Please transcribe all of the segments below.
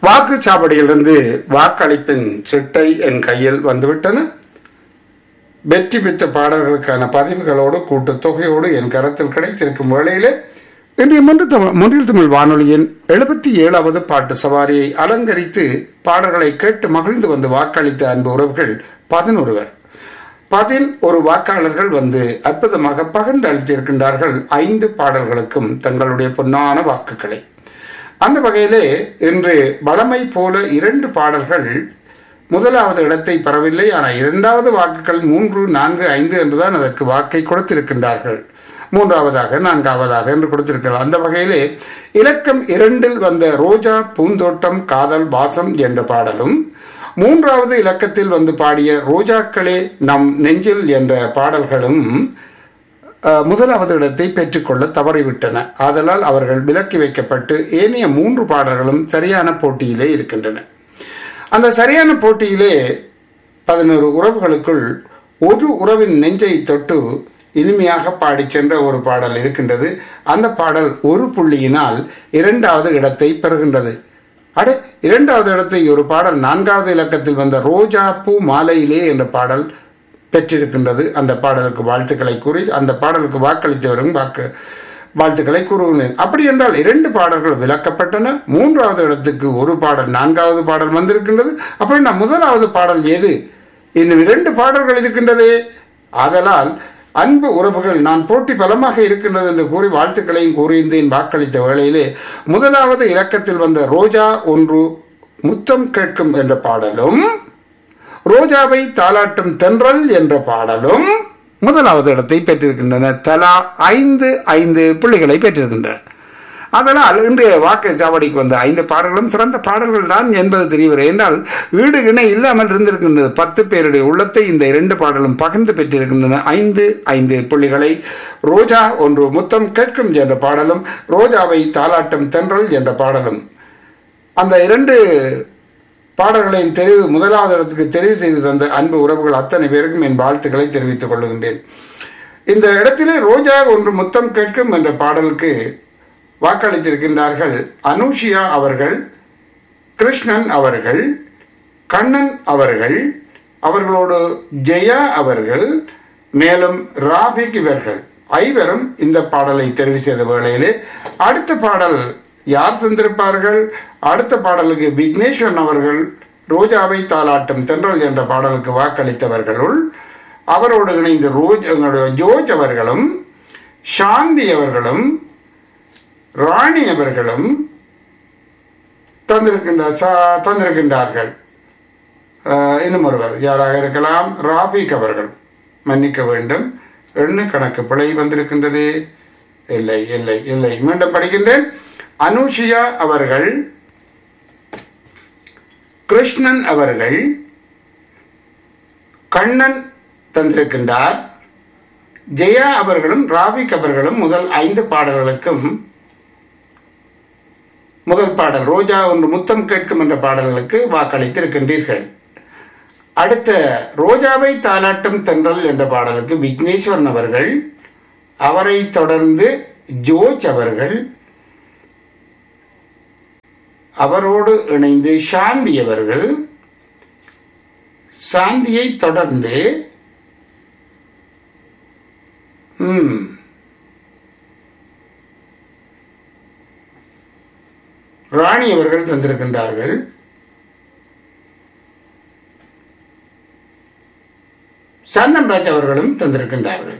வாக்குச்சாவடியிலிருந்து வாக்களிப்பின் சிட்டை என் கையில் வந்துவிட்டன வெற்றி பெற்ற பாடல்களுக்கான பதிவுகளோடு கூட்டுத் தொகையோடு என் கரத்தில் கிடைத்திருக்கும் வேளையிலே இன்றைய மன்று தமிழ் மொழியில் தமிழ் வானொலியின் எழுபத்தி ஏழாவது பாட்டு சவாரியை அலங்கரித்து பாடல்களை கேட்டு மகிழ்ந்து வந்து வாக்களித்த அன்பு உறவுகள் பதினொருவர் பதில் ஒரு வாக்காளர்கள் வந்து அற்புதமாக பகிர்ந்து அளித்திருக்கின்றார்கள் ஐந்து பாடல்களுக்கும் தங்களுடைய பொன்னான வாக்குகளை அந்த வகையிலே இன்று வளமை போல இரண்டு பாடல்கள் முதலாவது இடத்தை பெறவில்லை ஆனால் இரண்டாவது வாக்குகள் மூன்று நான்கு ஐந்து என்றுதான் அதற்கு வாக்கை கொடுத்திருக்கின்றார்கள் மூன்றாவதாக நான்காவதாக என்று கொடுத்திருக்கிறார் அந்த வகையிலே இலக்கம் இரண்டில் வந்த ரோஜா பூந்தோட்டம் காதல் வாசம் என்ற பாடலும் மூன்றாவது இலக்கத்தில் வந்து பாடிய ரோஜாக்களே நம் நெஞ்சில் என்ற பாடல்களும் அஹ், முதலாவது இடத்தை பெற்றுக்கொள்ள தவறிவிட்டன ஆதலால் அவர்கள் விலக்கி வைக்கப்பட்டு ஏனைய மூன்று பாடல்களும் சரியான போட்டியிலே இருக்கின்றன அந்த சரியான போட்டியிலே பதினோரு உறவுகளுக்குள் ஒரு உறவின் நெஞ்சை தொட்டு இனிமையாக பாடிச் சென்ற ஒரு பாடல் இருக்கின்றது அந்த பாடல் ஒரு புள்ளியினால் இரண்டாவது இடத்தை பெறுகின்றது அடே இரண்டாவது இடத்தை ஒரு பாடல் நான்காவது இலக்கத்தில் வந்த ரோஜா பூ மாலையிலே என்ற பாடல் பெற்றிருக்கின்றது அந்த பாடலுக்கு வாழ்த்துக்களை கூறி அந்த பாடலுக்கு வாக்களித்தவரும் வாக்கு வாழ்த்துக்களை கூறுகிறேன் அப்படி என்றால் இரண்டு பாடல்கள் விலக்கப்பட்டன மூன்றாவது இடத்துக்கு ஒரு பாடல் நான்காவது பாடல் வந்திருக்கின்றது அப்படின்னா முதலாவது பாடல் எது இன்னும் இரண்டு பாடல்கள் இருக்கின்றதே ஆதலால் அன்பு உறவுகள் நான் போட்டி பலமாக இருக்கின்றது என்று கூறி வாழ்த்துக்களையும் கூறியிருந்தேன் வாக்களித்த வேளையிலே முதலாவது இலக்கத்தில் வந்த ரோஜா ஒன்று முத்தம் கேட்கும் என்ற பாடலும் ரோஜாவை தாலாட்டும் தென்றல் என்ற பாடலும் முதலாவது இடத்தை பெற்றிருக்கின்றன தலா ஐந்து ஐந்து புள்ளிகளை பெற்றிருக்கின்றன அதனால் இன்றைய வாக்கு சாவடிக்கு வந்த ஐந்து பாடல்களும் சிறந்த பாடல்கள் தான் என்பது தெரியவில்லை என்றால் ஈடு இணை இல்லாமல் இருந்திருக்கின்றது பத்து பேருடைய உள்ளத்தை இந்த இரண்டு பாடலும் பகிர்ந்து பெற்றிருக்கின்றன ஐந்து ஐந்து புள்ளிகளை ரோஜா ஒன்று முத்தம் கேட்கும் என்ற பாடலும் ரோஜாவை தாலாட்டும் தென்றல் என்ற பாடலும் அந்த இரண்டு பாடல்களையும் தெரிவு முதலாவது இடத்துக்கு தெரிவு செய்து தந்த அன்பு உறவுகள் அத்தனை பேருக்கும் என் வாழ்த்துக்களை தெரிவித்துக் கொள்கின்றேன் இந்த இடத்திலே ரோஜா ஒன்று முத்தம் கேட்கும் என்ற பாடலுக்கு வாக்களித்திருக்கின்றார்கள் அனுஷியா அவர்கள் கிருஷ்ணன் அவர்கள் கண்ணன் அவர்கள் அவர்களோடு ஜெயா அவர்கள் மேலும் ராபிக் இவர்கள் ஐவரும் இந்த பாடலை தெரிவு செய்த வேளையிலே அடுத்த பாடல் யார் சென்றிருப்பார்கள் அடுத்த பாடலுக்கு விக்னேஸ்வரன் அவர்கள் ரோஜாவை தாலாட்டும் தென்றல் என்ற பாடலுக்கு வாக்களித்தவர்களுள் அவரோடு இணைந்து ரோஜ் எங்களுடைய ஜோர்ஜ் அவர்களும் சாந்தி அவர்களும் ராணி அவர்களும் தந்திருக்கின்ற ச- தந்திருக்கின்றார்கள் ஆஹ், இன்னும் ஒருவர் யாராக இருக்கலாம் ராபிக் அவர்கள் மன்னிக்க வேண்டும் எண்ணு கணக்கு பிழை வந்திருக்கின்றது இல்லை இல்லை இல்லை மீண்டும் படிக்கின்றேன் அனுஷியா அவர்கள் கிருஷ்ணன் அவர்கள் கண்ணன் தந்திருக்கின்றார் ஜெயா அவர்களும் ராபிக் அவர்களும் முதல் ஐந்து பாடல்களுக்கும் முதல் பாடல் ரோஜா ஒன்று முத்தம் கேட்கும் என்ற பாடல்களுக்கு வாக்களித்திருக்கின்றீர்கள் அடுத்த ரோஜாவை தாலாட்டும் தென்றல் என்ற பாடலுக்கு விக்னேஸ்வரன் அவர்கள் அவரை தொடர்ந்து ஜோர்ஜ் அவர்கள் அவரோடு இணைந்து சாந்தி அவர்கள் சாந்தியை தொடர்ந்து ம், ராணி அவர்கள் தந்திருக்கின்றார்கள் சந்தன்ராஜ் அவர்களும் தந்திருக்கின்றார்கள்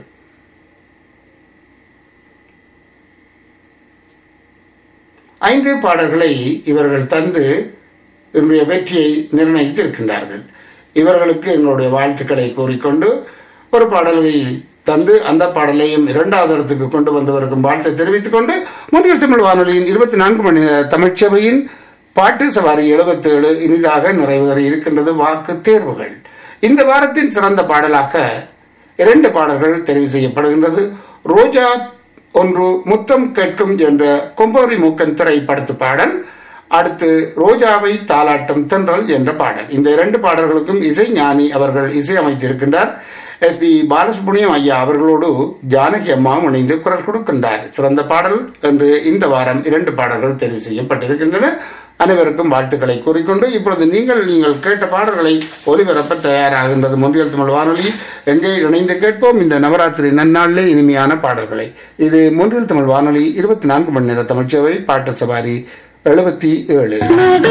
ஐந்து பாடல்களை இவர்கள் தந்து இன்றைய வெற்றியை நிர்ணயித்திருக்கின்றார்கள் இவர்களுக்கு எங்களுடைய வாழ்த்துக்களை கூறிக்கொண்டு ஒரு பாடலை தந்து அந்த பாடலையும் இரண்டாவது இடத்துக்கு கொண்டு வந்தவருக்கும் வாழ்த்தை தெரிவித்துக் கொண்டு முன்னில் தமிழ் வானொலியின் இருபத்தி நான்கு மணி நேர தமிழ்ச்சபையின் பாட்டு சவாரி எழுபத்தேழு இனிதாக நிறைவேற இருக்கின்றது வாக்கு தேர்வுகள் இந்த வாரத்தின் சிறந்த பாடலாக இரண்டு பாடல்கள் தெரிவு செய்யப்படுகின்றது ரோஜா ஒன்று முத்தம் கேட்கும் என்ற கொம்போரி மூக்கன் திரைப்படத்து பாடல் அடுத்து ரோஜாவை தாலாட்டும் தென்றல் என்ற பாடல் இந்த இரண்டு பாடல்களுக்கும் இசை ஞானி அவர்கள் இசை அமைத்திருக்கின்றார் எஸ் பி பாலசுப்ரமணியம் ஐயா அவர்களோடு ஜானகி அம்மாவும் இணைந்து குரல் கொடுக்கின்றார் சிறந்த பாடல் என்று இந்த வாரம் இரண்டு பாடல்கள் தெரிவு செய்யப்பட்டிருக்கின்றன அனைவருக்கும் வாழ்த்துக்களை கூறிக்கொண்டு இப்பொழுது நீங்கள் நீங்கள் கேட்ட பாடல்களை ஒலிபரப்ப தயாராகின்றது முன்றியல் தமிழ் வானொலி எங்கே இணைந்து கேட்போம் இந்த நவராத்திரி நன்னாளிலே இனிமையான பாடல்களை இது முன்றியல் தமிழ் வானொலி இருபத்தி நான்கு மணி நேர தமிழ்ச்சேவை பாட்டு சவாரி எழுபத்தி ஏழு